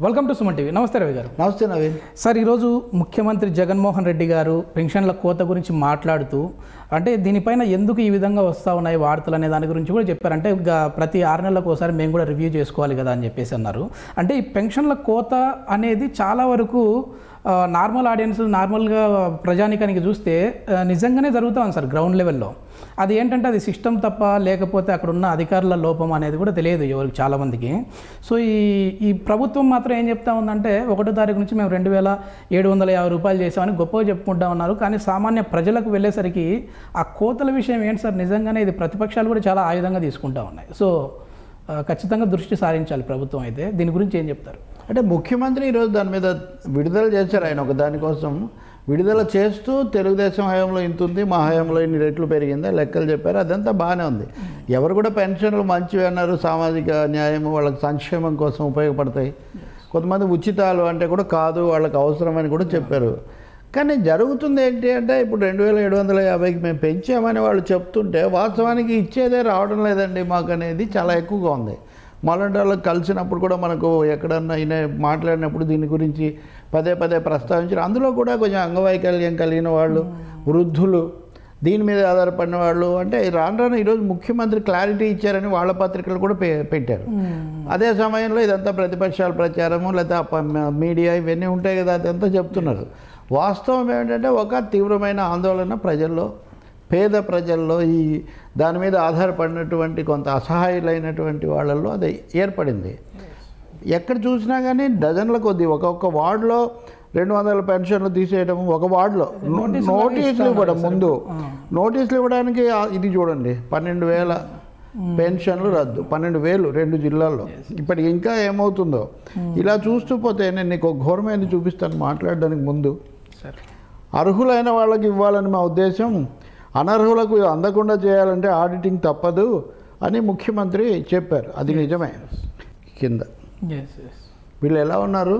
Welcome to Suman TV నమస్తే రవి గారు నమస్తే నవీన్ సార్ ఈరోజు ముఖ్యమంత్రి జగన్మోహన్ రెడ్డి గారు పెన్షన్ల కోత గురించి మాట్లాడుతూ అంటే దీనిపైన ఎందుకు ఈ విధంగా వస్తూ ఉన్నాయి వార్తలు అనే దాని గురించి కూడా చెప్పారు అంటే ఇక ప్రతి ఆరు నెలలకు ఒకసారి మేము కూడా రివ్యూ చేసుకోవాలి కదా అని చెప్పేసి అన్నారు అంటే ఈ పెన్షన్ల కోత అనేది చాలా వరకు ఆ, నార్మల్ ఆడియన్స్ నార్మల్గా ప్రజానికానికి చూస్తే ఆ, నిజంగానే జరుగుతూ ఉంది సార్ గ్రౌండ్ లెవెల్లో అది ఏంటంటే అది సిస్టమ్ తప్ప లేకపోతే అక్కడ ఉన్న అధికారుల లోపం అనేది కూడా తెలియదు ఎవరికి చాలామందికి సో ఈ ఈ ప్రభుత్వం మాత్రం ఏం చెప్తా ఉందంటే ఒకటో తారీఖు నుంచి మేము రెండు వేల ఏడు వందల యాభై రూపాయలు చేసామని గొప్పగా చెప్పుకుంటా ఉన్నారు కానీ సామాన్య ప్రజలకు వెళ్ళేసరికి ఆ కోతల విషయం ఏంటి సార్ నిజంగానే ఇది ప్రతిపక్షాలు కూడా చాలా ఆయుధంగా తీసుకుంటా ఉన్నాయి సో ఆ, ఖచ్చితంగా దృష్టి సారించాలి ప్రభుత్వం అయితే దీని గురించి ఏం చెప్తారు అంటే ముఖ్యమంత్రి ఈరోజు దాని మీద విడుదల చేశారు ఆయన ఒక దానికోసం విడుదల చేస్తూ తెలుగుదేశం హయాంలో ఇంత ఉంది మా హయాంలో ఇన్ని రెట్లు పెరిగిందా లెక్కలు చెప్పారు అదంతా బాగానే ఉంది ఎవరు కూడా పెన్షన్లు మంచివి అన్నారు సామాజిక న్యాయం వాళ్ళకి సంక్షేమం కోసం ఉపయోగపడతాయి కొంతమంది ఉచితాలు అంటే కూడా కాదు వాళ్ళకి అవసరమని కూడా చెప్పారు కానీ జరుగుతుంది ఏంటి అంటే ఇప్పుడు రెండు వేల ఏడు వందల యాభైకి మేము పెంచామని వాళ్ళు చెప్తుంటే వాస్తవానికి ఇచ్చేదే రావడం లేదండి మాకు అనేది చాలా ఎక్కువగా ఉంది మొన్నటి వాళ్ళకి కలిసినప్పుడు కూడా మనకు ఎక్కడన్నా ఈయన మాట్లాడినప్పుడు దీని గురించి పదే పదే ప్రస్తావించారు అందులో కూడా కొంచెం అంగవైకల్యం కలిగిన వాళ్ళు వృద్ధులు దీని మీద ఆధారపడిన వాళ్ళు అంటే రాను రాను ఈరోజు ముఖ్యమంత్రి క్లారిటీ ఇచ్చారని వాళ్ళ పత్రికలు కూడా పె- పెట్టారు అదే సమయంలో ఇదంతా ప్రతిపక్షాల ప్రచారము లేదా ప- మీడియా ఇవన్నీ ఉంటాయి కదా అదంతా చెప్తున్నారు వాస్తవం ఏమిటంటే ఒక తీవ్రమైన ఆందోళన ప్రజల్లో పేద ప్రజల్లో ఈ దాని మీద ఆధారపడినటువంటి కొంత అసహాయులైనటువంటి వాళ్ళల్లో అది ఏర్పడింది ఎక్కడ చూసినా కానీ డజన్ల కొద్ది ఒక్కొక్క వార్డులో రెండు వందల పెన్షన్లు తీసేయడం ఒక వార్డులో నో- నోటీసులు ఇవ్వడం ముందు నోటీసులు ఇవ్వడానికి ఆ- ఇది చూడండి పన్నెండు వేల పెన్షన్లు రద్దు పన్నెండు వేలు రెండు జిల్లాల్లో ఇప్పటికి ఇంకా ఏమవుతుందో ఇలా చూస్తూ పోతే నేను నీకు ఒక ఘోరమైన చూపిస్తాను మాట్లాడడానికి ముందు సార్ అర్హులైన వాళ్ళకి ఇవ్వాలని మా ఉద్దేశం అనర్హులకు అందకుండా చేయాలంటే ఆడిటింగ్ తప్పదు అని ముఖ్యమంత్రి చెప్పారు అది నిజమే కింద ఎస్ ఎస్ వీళ్ళు ఎలా ఉన్నారు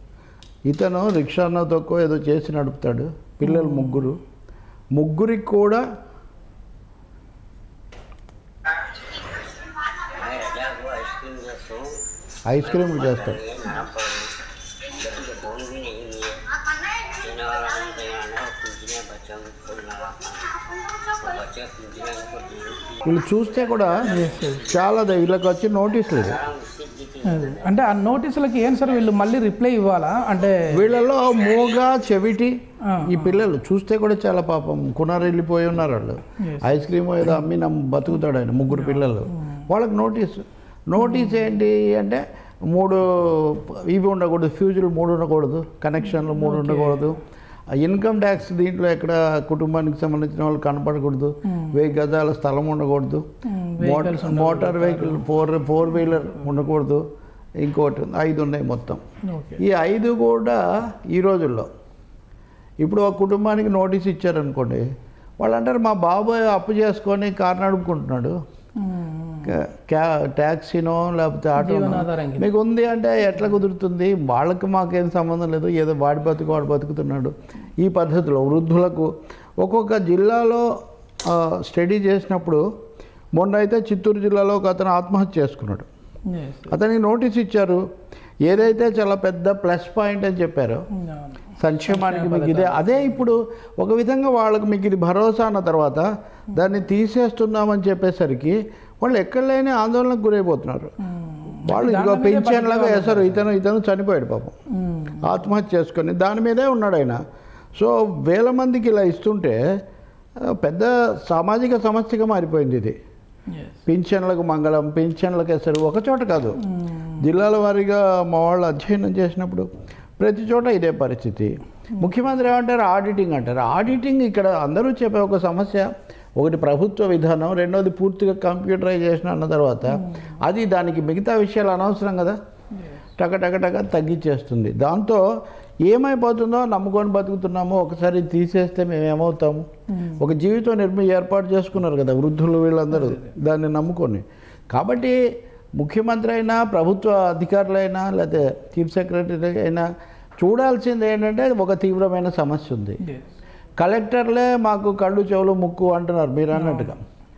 ఇతను రిక్షానో తక్కువ ఏదో చేసి నడుపుతాడు పిల్లలు ముగ్గురు ముగ్గురికి కూడా रजाको आइसक्रीम जस्तो ఐస్ క్రీమ్లు చేస్తాడు ये ना पड़े लेकिन तो फोन भी नहीं लिए देने वाला नहीं देना ना पूछने बच्चों को फोन लगा तो बच्चे पूछने को जरूर వీళ్ళు చూస్తే కూడా చాలా ద- వీళ్ళకి వచ్చి నోటీసులు ఇది आराम से दिखे అదే. అంటే ఆ నోటీసులకి ఏం సార్ వీళ్ళు మళ్ళీ రిప్లై ఇవ్వాలా అంటే వీళ్ళలో మూగ చెవిటి ఆ, ఈ పిల్లలు చూస్తే కూడా చాలా పాపం కునారు వెళ్ళిపోయి ఉన్నారు వాళ్ళు Yes. ఐస్ క్రీమ్ ఏదో అమ్మి నమ్మ బతుకుతాడు ఆయన ముగ్గురు పిల్లలు వాళ్ళకి నోటీస్ నోటీస్ ఏంటి అంటే మూడు ఇవి ఉండకూడదు ఫ్యూజులు మూడు ఉండకూడదు కనెక్షన్లు మూడు ఉండకూడదు ఇన్కమ్ ట్యాక్స్ దీంట్లో ఎక్కడ కుటుంబానికి సంబంధించిన వాళ్ళు కనపడకూడదు వెయ్యి గజాల స్థలం ఉండకూడదు vehicles motor motor vehicle four four wheeler ఉండకూడదు ఇంకోటి ఉంది. ఐదు ఉన్నాయి మొత్తం ఓకే ఈ ఐదు కూడా ఈ రోజుల్లో ఇప్పుడు ఒక కుటుంబానికి నోటీస్ ఇచ్చారనుకోండి వాళ్ళు అంటారు మా బాబాయ్ అప్పు చేసుకొని కారు నడుపుకుంటున్నాడు క- క్యా ట్యాక్సీనో లేకపోతే ఆటో జీవనాధారం కింద. మీకు ఉంది అంటే ఎట్లా కుదురుతుంది వాళ్ళకి మాకేం సంబంధం లేదు ఏదో వాడి బతుకు వాడు బతుకుతున్నాడు ఈ పద్ధతిలో వృద్ధులకు ఒక్కొక్క జిల్లాలో ఆ, స్టడీ చేసినప్పుడు మొన్న అయితే చిత్తూరు జిల్లాలో ఒక అతను ఆత్మహత్య చేసుకున్నాడు ఎస్ అతనికి నోటీస్ ఇచ్చారు ఏదైతే చాలా పెద్ద ప్లస్ పాయింట్ అని చెప్పారో సంక్షేమానికి మీకు ఇదే అదే ఇప్పుడు ఒక విధంగా వాళ్ళకి మీకు ఇది భరోసా అన్న తర్వాత దాన్ని తీసేస్తున్నామని చెప్పేసరికి వాళ్ళు ఎక్కడ లేని ఆందోళనకు గురైపోతున్నారు వాళ్ళు ఇదిగో పెన్షన్లాగా వేశారు ఇతను ఇతను చనిపోయాడు పాపం ఆత్మహత్య చేసుకొని దాని మీదే ఉన్నాడు ఆయన సో వేల మందికి ఇలా ఇస్తుంటే ఆ, పెద్ద సామాజిక సమస్యగా మారిపోయింది ఇది ఎస్ పింఛన్లకు మంగళం పింఛన్లకు ఎసరు ఒక చోట కాదు జిల్లాల వారీగా మా వాళ్ళు అధ్యయనం చేసినప్పుడు ప్రతి చోట ఇదే పరిస్థితి ముఖ్యమంత్రి ఏమంటారు ఆడిటింగ్ అంటారు ఆడిటింగ్ ఇక్కడ అందరూ చెప్పే ఒక సమస్య ఒకటి ప్రభుత్వ విధానం రెండోది పూర్తిగా కంప్యూటరైజేషన్ అన్న తర్వాత అది దానికి మిగతా విషయాలు అనవసరం కదా టక టక టక తగ్గించేస్తుంది దాంతో ఏమైపోతుందో నమ్ముకొని బతుకుతున్నామో ఒకసారి తీసేస్తే మేము ఏమవుతాము ఒక జీవితం నిర్మి ఏర్పాటు చేసుకున్నారు కదా వృద్ధులు వీళ్ళందరూ దాన్ని నమ్ముకొని కాబట్టి ముఖ్యమంత్రి అయినా ప్రభుత్వ అధికారులైనా లేకపోతే చీఫ్ సెక్రటరీ అయినా చూడాల్సింది ఏంటంటే ఒక తీవ్రమైన సమస్య ఉంది ఎస్ కలెక్టర్లే మాకు కళ్ళు చెవులు ముక్కు అంటున్నారు మీరు అన్నట్టుగా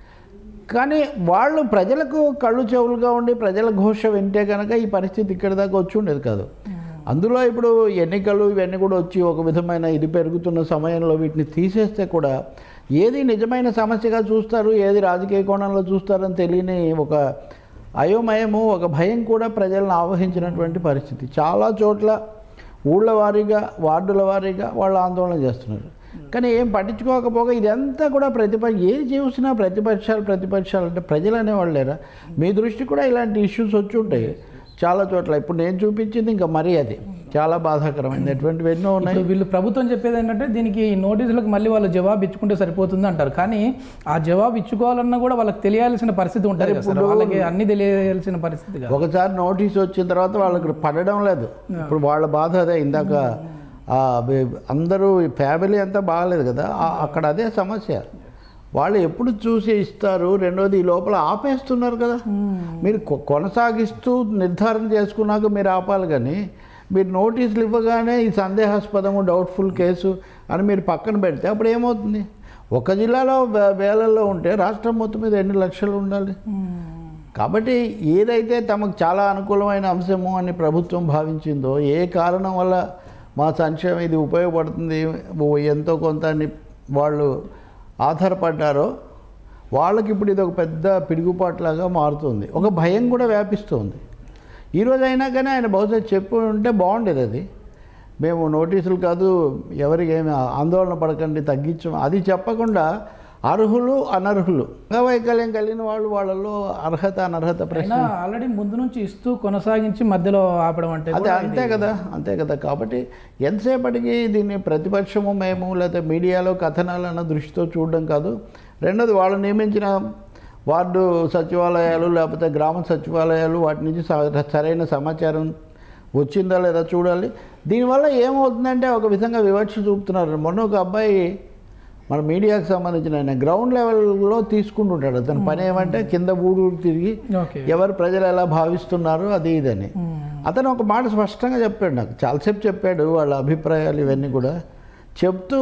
కానీ వాళ్ళు ప్రజలకు కళ్ళు చెవులుగా ఉండి ప్రజల ఘోష వింటే కనుక ఈ పరిస్థితి ఇక్కడి దాకా వచ్చి ఉండేది కాదు అందులో ఇప్పుడు ఎన్నికలు ఇవన్నీ కూడా వచ్చి ఒక విధమైన ఇది పెరుగుతున్న సమయంలో వీటిని తీసేస్తే కూడా ఏది నిజమైన సమస్యగా చూస్తారు ఏది రాజకీయ కోణంలో చూస్తారని తెలియని ఒక అయోమయము ఒక భయం కూడా ప్రజలను ఆవహించినటువంటి పరిస్థితి చాలా చోట్ల ఊళ్ళ వారీగా వార్డుల వారీగా వాళ్ళు ఆందోళన చేస్తున్నారు కానీ ఏం పట్టించుకోకపోగా ఇదంతా కూడా ప్రతిపక్ష ఏది చూసినా ప్రతిపక్షాలు ప్రతిపక్షాలు అంటే ప్రజలు అనేవాళ్ళు లేరా మీ దృష్టి కూడా ఇలాంటి ఇష్యూస్ వచ్చి ఉంటాయి చాలా చోట్ల ఇప్పుడు నేను చూపించింది ఇంకా మరీ అది చాలా బాధాకరమైనది ఎటువంటివి ఎన్నో ఉన్నాయి ఇప్పుడు వీళ్ళు ప్రభుత్వం చెప్పేది ఏంటంటే దీనికి ఈ నోటీసులకు మళ్ళీ వాళ్ళు జవాబు ఇచ్చుకుంటే సరిపోతుంది అంటారు కానీ ఆ జవాబు ఇచ్చుకోవాలన్నా కూడా వాళ్ళకి తెలియాల్సిన పరిస్థితి ఉంటుంది కదా సార్ వాళ్ళకి అన్ని తెలియాల్సిన పరిస్థితి కాదు ఒకసారి నోటీస్ వచ్చిన తర్వాత వాళ్ళకి పడడం లేదు ఇప్పుడు వాళ్ళ బాధ అదే ఇందాక ఆ బే- అందరూ ఫ్యామిలీ అంతా బాగలేదు కదా ఆ- అక్కడ అదే సమస్య వాళ్ళు ఎప్పుడు చూసి ఇస్తారు రెండోది ఈ లోపల ఆపేస్తున్నారు కదా మీరు కొ- కొనసాగిస్తూ నిర్ధారణ చేసుకున్నాక మీరు ఆపాలి కానీ మీరు నోటీసులు ఇవ్వగానే ఈ సందేహాస్పదము డౌట్ఫుల్ కేసు అని మీరు పక్కన పెడితే అప్పుడు ఏమవుతుంది ఒక జిల్లాలో వే- వేలల్లో ఉంటే రాష్ట్రం మొత్తం మీద ఎన్ని లక్షలు ఉండాలి కాబట్టి ఏదైతే తమకు చాలా అనుకూలమైన అంశము అని ప్రభుత్వం భావించిందో ఏ కారణం వల్ల మా సంక్షేమం ఇది ఉపయోగపడుతుంది ఓ ఎంతో కొంత అని వాళ్ళు ఆధారపడ్డారో వాళ్ళకి ఇప్పుడు ఇది ఒక పెద్ద పిడుగుపాట్లాగా మారుతుంది ఒక భయం కూడా వ్యాపిస్తుంది ఈరోజు అయినా కానీ ఆయన బహుశా చెప్పు ఉంటే బాగుండేది అది మేము నోటీసులు కాదు ఎవరికి ఏమి ఆందోళన పడకండి తగ్గించం అది చెప్పకుండా అర్హులు అనర్హులు అంగవైకల్యం కలిగిన వాళ్ళు వాళ్ళలో అర్హత అనర్హత ప్రశ్న అయినా ఆల్రెడీ ముందు నుంచి ఇస్తూ కొనసాగించి మధ్యలో ఆపడం అంటే అదే కూడా అంతే కదా అంతే కదా కాబట్టి ఎంతసేపటికి దీన్ని ప్రతిపక్షము మేము లేకపోతే మీడియాలో కథనాలు అన్న దృష్టితో చూడడం కాదు రెండోది వాళ్ళు నియమించిన వార్డు సచివాలయాలు లేకపోతే గ్రామ సచివాలయాలు వాటి నుంచి స- సరైన సమాచారం వచ్చిందా లేదా చూడాలి దీనివల్ల ఏమవుతుందంటే ఒక విధంగా వివక్ష చూపుతున్నారు మొన్న ఒక అబ్బాయి మన మీడియాకు సంబంధించిన ఆయన గ్రౌండ్ లెవెల్లో తీసుకుంటుంటాడు అతని పని ఏమంటే కింద ఊరు తిరిగి ఓకే ఎవరు ప్రజలు ఎలా భావిస్తున్నారు అది ఇదని మ్మ్. అతను ఒక మాట స్పష్టంగా చెప్పాడు నాకు చాలాసేపు చెప్పాడు వాళ్ళ అభిప్రాయాలు ఇవన్నీ కూడా చెప్తూ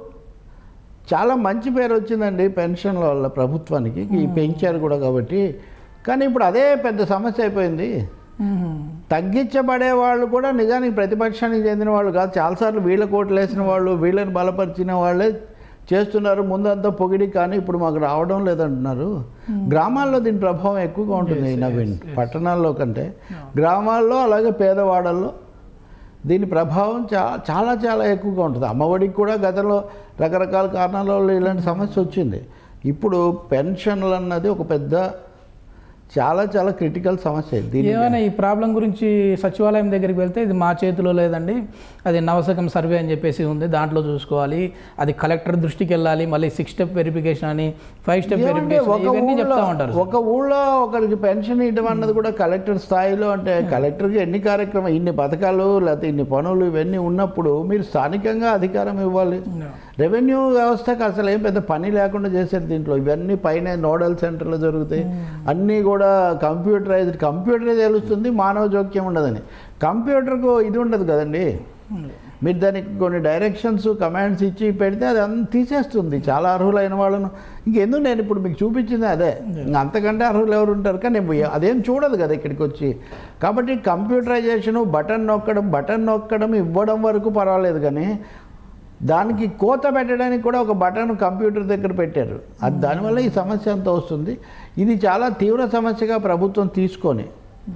చాలా మంచి పేరు వచ్చిందండి పెన్షన్ల వల్ల ప్రభుత్వానికి ఈ పెంచారు కూడా కాబట్టి కానీ ఇప్పుడు అదే పెద్ద సమస్య అయిపోయింది మ్మ్. తగ్గించబడే వాళ్ళు కూడా నిజానికి ప్రతిపక్షానికి చెందిన వాళ్ళు కాదు చాలాసార్లు వీళ్ళ కోట్లు వేసిన వాళ్ళు వీళ్ళని బలపరిచిన వాళ్ళే చేస్తున్నారు ముందంతా పొగిడి కానీ ఇప్పుడు మాకు రావడం లేదంటున్నారు గ్రామాల్లో దీని ప్రభావం ఎక్కువగా ఉంటుంది నవీన్ పట్టణాల్లో కంటే గ్రామాల్లో అలాగే పేదవాడల్లో దీని ప్రభావం చా చాలా చాలా ఎక్కువగా ఉంటుంది అమ్మఒడికి కూడా గతంలో రకరకాల కారణాల వల్ల ఇలాంటి సమస్య వచ్చింది ఇప్పుడు పెన్షన్లు అన్నది ఒక పెద్ద చాలా చాలా క్రిటికల్ సమస్య దీని ఏమైనా ఈ ప్రాబ్లం గురించి సచివాలయం దగ్గరికి వెళ్తే ఇది మా చేతిలో లేదండి అది నవశకం సర్వే అని చెప్పేసి ఉంది దాంట్లో చూసుకోవాలి అది కలెక్టర్ దృష్టికి వెళ్ళాలి మళ్ళీ సిక్స్ స్టెప్ వెరిఫికేషన్ అని ఫైవ్ స్టెప్ ఏమంటే వెరిఫికేషన్ ఒక ఇవన్నీ చెప్తా ఊళ్ళో ఉంటారు ఒక ఊళ్ళో ఒకరికి పెన్షన్ ఇవ్వడం అన్నది కూడా కలెక్టర్ స్థాయిలో అంటే కలెక్టర్కి ఎన్ని కార్యక్రమం ఇన్ని పథకాలు లేకపోతే ఇన్ని పనులు ఇవన్నీ ఉన్నప్పుడు మీరు స్థానికంగా అధికారం ఇవ్వాలి రెవెన్యూ వ్యవస్థకు అసలు ఏం పెద్ద పని లేకుండా చేశారు దీంట్లో ఇవన్నీ పైన నోడల్ సెంటర్లో జరుగుతాయి అన్నీ కూడా కంప్యూటరైజ్డ్ కంప్యూటరే తెలుస్తుంది మానవ జోక్యం ఉండదని కంప్యూటర్కు ఇది ఉండదు కదండి మీరు దానికి కొన్ని డైరెక్షన్స్ కమాండ్స్ ఇచ్చి పెడితే అది అంత తీసేస్తుంది చాలా అర్హులైన వాళ్ళను ఇంకెందుకు నేను ఇప్పుడు మీకు చూపించింది అదే ఇంక అంతకంటే అర్హులు ఎవరు ఉంటారు కానీ నేను అదేం చూడదు కదా ఇక్కడికి వచ్చి కాబట్టి కంప్యూటరైజేషను బటన్ నొక్కడం బటన్ నొక్కడం ఇవ్వడం వరకు పర్వాలేదు కానీ దానికి కోత పెట్టడానికి కూడా ఒక బటన్ కంప్యూటర్ దగ్గర పెట్టారు అది దానివల్ల ఈ సమస్య అంతా వస్తుంది ఇది చాలా తీవ్ర సమస్యగా ప్రభుత్వం తీసుకొని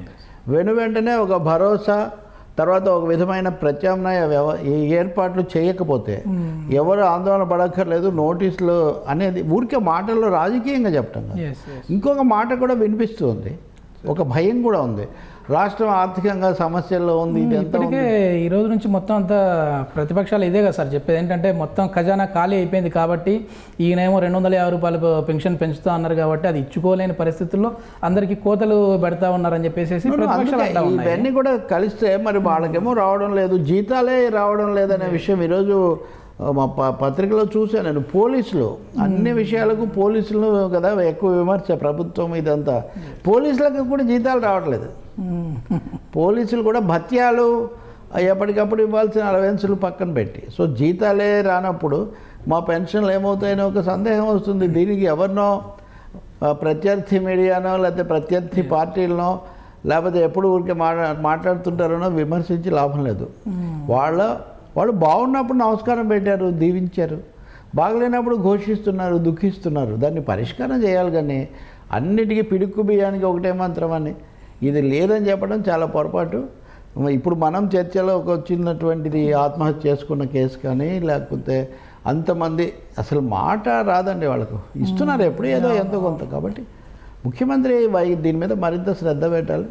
వెను వెంటనే ఒక భరోసా తర్వాత ఒక విధమైన ప్రత్యామ్నాయ వ్యవ ఈ ఏర్పాట్లు చేయకపోతే ఎవరు ఆందోళన పడక్కర్లేదు నోటీసులు అనేది ఊరికే మాటల్లో రాజకీయంగా చెప్పటం కాదు. ఎస్ ఎస్ ఇంకొక మాట కూడా వినిపిస్తుంది ఒక భయం కూడా ఉంది రాష్ట్రం ఆర్థికంగా సమస్యల్లో ఉంది ఇది ఎంత ఇప్పటికే ఈ రోజు నుంచి మొత్తం అంతా ప్రతిపక్షాలు ఇదే కదా సార్ చెప్పేది ఏంటంటే మొత్తం ఖజానా ఖాళీ అయిపోయింది కాబట్టి ఈయనేమో రెండు వందల యాభై రూపాయలు పెన్షన్ పెంచుతా అన్నారు కాబట్టి అది ఇచ్చుకోలేని పరిస్థితుల్లో అందరికీ కోతలు పెడతా ఉన్నారని చెప్పేసి ప్రతిపక్షాలు అంటా అందుకే ఉన్నాయి ఇవన్నీ కూడా కలిస్తే మరి వాళ్ళకేమో రావడం లేదు జీతాలే రావడం లేదనే విషయం ఈరోజు ఆ, మా ప- పత్రికలో చూశాను నేను పోలీసులు అన్ని విషయాలకు పోలీసులు కదా ఎక్కువ విమర్శ ప్రభుత్వం ఇదంతా పోలీసులకు కూడా జీతాలు రావట్లేదు మ్మ్. పోలీసులు కూడా భత్యాలు ఎప్పటికప్పుడు ఇవ్వాల్సిన అలవెన్సులు పక్కన పెట్టి సో జీతాలే రానప్పుడు మా పెన్షన్లు ఏమవుతాయని ఒక సందేహం వస్తుంది దీనికి ఎవరినో ఆ, ప్రత్యర్థి మీడియానో లేకపోతే ప్రత్యర్థి పార్టీలనో లేకపోతే ఎప్పుడు ఊరికే మాట్లా మాట్లాడుతుంటారనో విమర్శించి లాభం లేదు వాళ్ళ వాళ్ళు బాగున్నప్పుడు నమస్కారం పెట్టారు దీవించారు బాగలేనప్పుడు ఘోషిస్తున్నారు దుఃఖిస్తున్నారు దాన్ని పరిష్కారం చేయాలి కానీ అన్నిటికీ పిడుక్కు బియ్యానికి ఒకటే మంత్రం అని ఇది లేదని చెప్పడం చాలా పొరపాటు ఇప్పుడు మనం చర్చలోకి వచ్చినటువంటిది ఆత్మహత్య చేసుకున్న కేసు కానీ లేకపోతే అంతమంది అసలు మాట రాదండి వాళ్ళకు ఇస్తున్నారు ఎప్పుడు ఏదో ఎంతో కొంత కాబట్టి ముఖ్యమంత్రి వై- దీని మీద మరింత శ్రద్ధ పెట్టాలి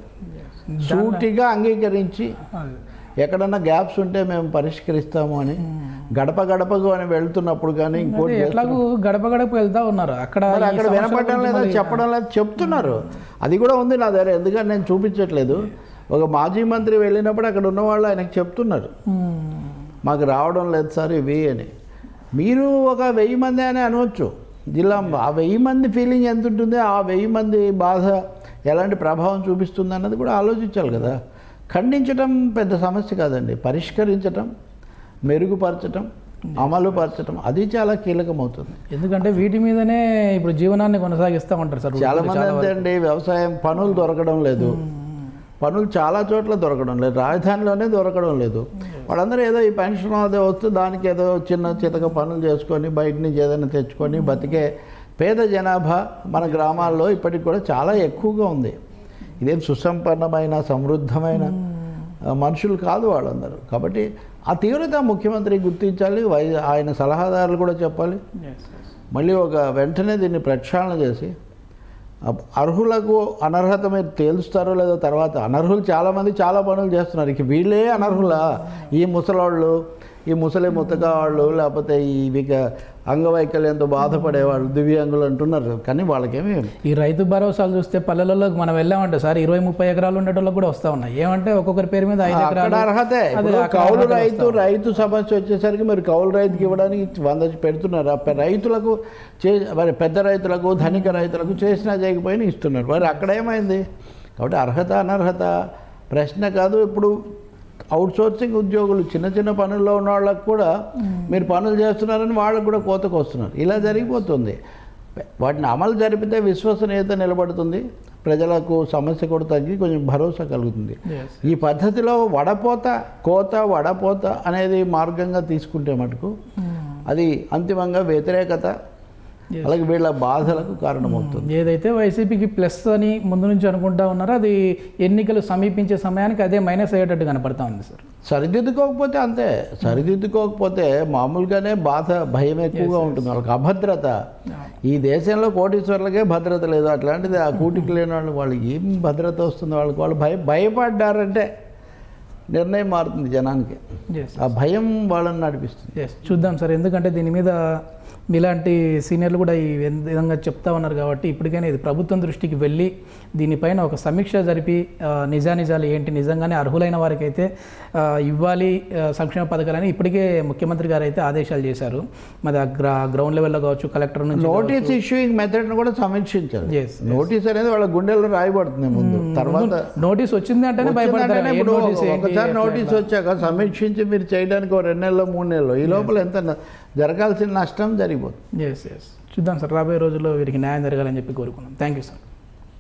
సూటిగా అంగీకరించి అది. ఎక్కడన్నా గ్యాప్స్ ఉంటే మేము పరిష్కరిస్తాము అని గడప గడపకు అని వెళ్తున్నప్పుడు కానీ ఇంకోటి అదే ఎట్లాగూ గడప గడప వెళ్తా ఉన్నారు అక్కడ మరి ఈ అక్కడ సమస్యల వినపడడం గురించి లేదా మరి- చెప్పడం లేదు చెప్తున్నారు అది కూడా ఉంది నా దగ్గర ఎందుకంటే నేను చూపించట్లేదు ఒక మాజీ మంత్రి వెళ్ళినప్పుడు అక్కడ ఉన్న వాళ్ళు ఆయనకు చెప్తున్నారు మ్మ్. మాకు రావడం లేదు సార్ ఇవి అని మీరు ఒక వెయ్యి మంది అని అనవచ్చు జిల్లా ఆ వెయ్యి మంది ఫీలింగ్ ఎంత ఉంటుంది ఆ వెయ్యి మంది బాధ ఎలాంటి ప్రభావం చూపిస్తుంది అన్నది కూడా ఆలోచించాలి కదా ఖండించడం పెద్ద సమస్య కాదండి పరిష్కరించటం మెరుగుపరచటం అమలు పరచటం అది చాలా కీలకమవుతుంది ఎందుకంటే వీటి మీదనే ఇప్పుడు జీవనాన్ని కొనసాగిస్తూ ఉంటారు సార్ చాలా వృద్ధులు మంది చాలా అంతే అండి వ్యవసాయం పనులు దొరకడం లేదు పనులు చాలా చోట్ల దొరకడం లేదు రాజధానిలోనే దొరకడం లేదు వాళ్ళందరూ ఏదో ఈ పెన్షన్ అదే వస్తే దానికి ఏదో చిన్న చితక పనులు చేసుకొని బయట నుంచి ఏదైనా తెచ్చుకొని బతికే పేద జనాభా మన గ్రామాల్లో ఇప్పటికి కూడా చాలా ఎక్కువగా ఉంది ఇదేం సుసంపన్నమైన సమృద్ధమైన ఆ, మనుషులు కాదు వాళ్ళందరూ కాబట్టి ఆ తీవ్రత ముఖ్యమంత్రి గుర్తించాలి వై ఆయన సలహాదారులు కూడా చెప్పాలి Yes, yes. మళ్ళీ ఒక వెంటనే దీన్ని ప్రక్షాళన చేసి అప్- అర్హులకు అనర్హత మీరు తేలుస్తారో లేదో తర్వాత అనర్హులు చాలామంది చాలా పనులు చేస్తున్నారు ఇక వీళ్ళే అనర్హులా ఈ ముసలాళ్ళు ఈ ముసలి ముత్తగా వాళ్ళు లేకపోతే ఈ ఇక అంగవైకల్యంతో బాధపడేవాళ్ళు దివ్యాంగులు అంటున్నారు కానీ వాళ్ళకేమి ఈ రైతు భరోసాలు చూస్తే పల్లెలలో మనం వెళ్ళామంటే సార్ ఇరవై ముప్పై ఎకరాలు ఉండేటోళ్ళకి కూడా వస్తా ఉన్నాయి ఏమంటే ఒక్కొక్కరి పేరు మీద ఐదు అక్కడ ఎకరాలు అర్హతే అదే ఇప్పుడు అక్కడ కౌలు అర్హతలు రైతు వస్తా రైతు సమస్య వచ్చేసరికి మీరు కౌలు రైతుకి ఇవ్వడానికి వంద పెడుతున్నారు ఆ పె- రైతులకు చే మరి పెద్ద రైతులకు ధనిక రైతులకు చేసినా చేయకపోయినా ఇస్తున్నారు మరి అక్కడ ఏమైంది కాబట్టి అర్హత అనర్హత ప్రశ్న కాదు ఇప్పుడు అవుట్ సోర్సింగ్ ఉద్యోగులు చిన్న చిన్న పనుల్లో ఉన్న వాళ్ళకు కూడా మీరు పనులు చేస్తున్నారని వాళ్ళకు కూడా కోతకు వస్తున్నారు ఇలా జరిగిపోతుంది వాటిని అమలు జరిపితే విశ్వసనీయత నిలబడుతుంది ప్రజలకు సమస్య కూడా తగ్గి కొంచెం భరోసా కలుగుతుంది Yes. ఈ పద్ధతిలో వడపోత కోత వడపోత అనేది మార్గంగా తీసుకుంటే మటుకు అది అంతిమంగా వ్యతిరేకత Yes. అలాగే వీళ్ళ బాధలకు కారణమవుతుంది ఏదైతే వైసీపీకి ప్లస్ అని ముందు నుంచి అనుకుంటా ఉన్నారో అది ఎన్నికలు సమీపించే సమయానికి అదే మైనస్ అయ్యేటట్టు కనపడతా ఉంది సార్ సరిదిద్దుకోకపోతే అంతే సరిదిద్దుకోకపోతే మామూలుగానే బాధ భయం ఎక్కువగా ఉంటుంది వాళ్ళకి అభద్రత ఈ దేశంలో కోటీశ్వర్లకే భద్రత లేదు అట్లాంటిది ఆ కూటికి లేని వాళ్ళు వాళ్ళు ఏం భద్రత వస్తుంది వాళ్ళకి వాళ్ళు భయ భయపడ్డారంటే నిర్ణయం మారుతుంది జనానికి ఎస్ ఆ భయం వాళ్ళని నడిపిస్తుంది ఎస్ చూద్దాం సార్ ఎందుకంటే దీని మీద మీలాంటి సీనియర్లు కూడా ఈ విధంగా చెప్తా ఉన్నారు కాబట్టి ఇప్పటికైనా ఇది ప్రభుత్వం దృష్టికి వెళ్ళి దీనిపైన ఒక సమీక్ష జరిపి ఆ, నిజానిజాలు ఏంటి నిజంగానే అర్హులైన వారికి అయితే ఆ, ఇవ్వాలి ఆ, సంక్షేమ పథకాలని ఇప్పటికే ముఖ్యమంత్రి గారు అయితే ఆదేశాలు చేశారు మరి ఆ గ్రా గ్రౌండ్ లెవెల్లో కావచ్చు కలెక్టర్ నుంచి నోటీస్ ఇష్యూయింగ్ మెథడ్ను కూడా సమీక్షించాలి Yes, నోటీస్ అనేది వాళ్ళ గుండెల్లో రాయబడుతుంది ముందు తర్వాత నోటీస్ వచ్చింది అంటేనే భయపడతారు వచ్చిందంటేనే ఏ ఇప్పుడు నోటీస్ ఏంటి, ఒకసారి ఎట్లా, నోటీస్ ఎట్లా. వచ్చాక సమీక్షించి మీరు చేయడానికి ఒక రెండు నెలలు మూడు నెలలు ఈ లోపల ఎంత న- జరగాల్సిన నష్టం జరిగిపోతుంది ఎస్ ఎస్ చూద్దాం సార్ రాబోయే రోజుల్లో వీరికి న్యాయం జరగాలని చెప్పి కోరుకున్నాం థ్యాంక్ యూ సార్